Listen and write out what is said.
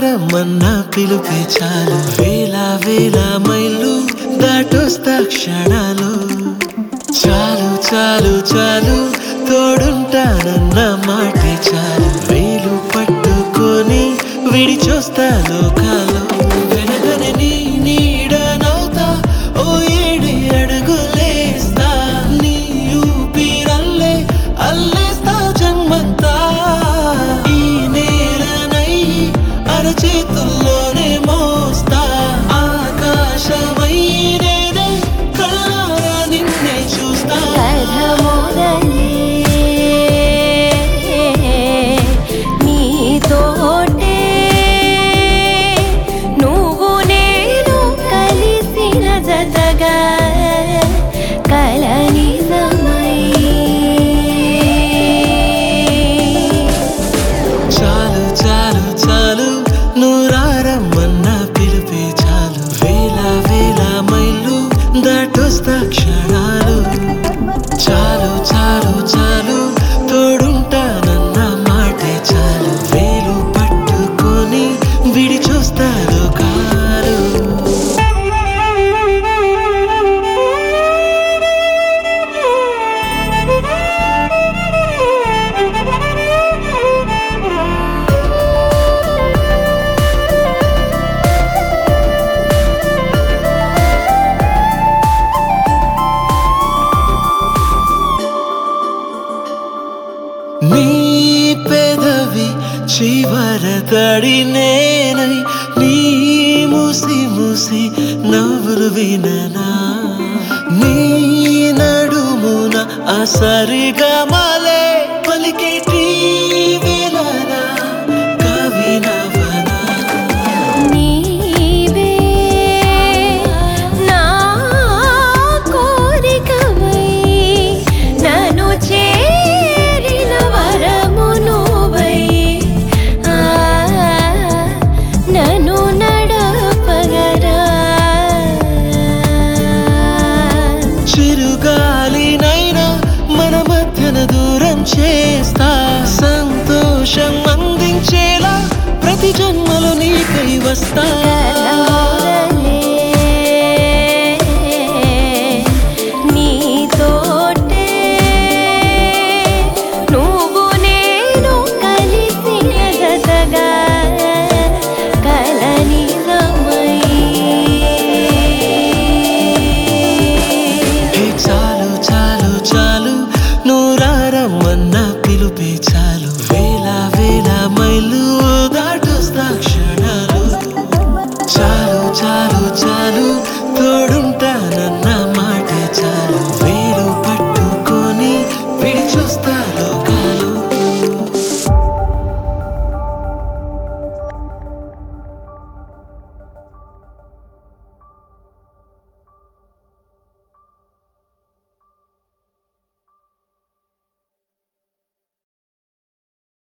రమ్మన్న పిలుపే చాలు వేల వేల మైళ్ళు దాటొస్తా క్షణాలు చాలు చాలు చాలు తోడుంటానన్న మాటే చాలు వేలు పట్టుకొని విడిచొస్తా లోకాలు వెనకనే నీ నీడనవుతా ఓ ఏడి అడుగులేస్తా నీ ఊపిరల్లే అల్లేస్తా జన్మంతా ఈ నేలనై అరచేతుల్లోనే మోస్తా ఆకాశమై నేనే కళ్ళారా నిన్నే చూస్తా కథ మొదలే నీతోటే నువ్వు నేను కలిసిన జతగా కల నిజమై చాలు చాలు చాలు నూరారమ్మన్న పిలిపే చాలు వేల వేల మైళ్ళు దాటొస్తా క్షణాలు చాలు చాలు చాలు తోడుంటానన్న మాటే చాలు వేలు పట్టుకొని విడిచొస్తా లోకాలు నీ పెదవి చివర తడి నేనై నీ ముసి ముసి నవ్వులు విననా నీ నడుమున అసరిగా మలే పలికేటి వేళనా కవి నవనా నీవే నా కోరికవై నన్ను చేరిన వరము నువ్వై ఆ నన్ను నడపగరా చిరుగాలినైనా మన మధ్యన దూరం చేస్తా సంతోషం అందించేలా ప్రతి జన్మలో నీకై వస్తా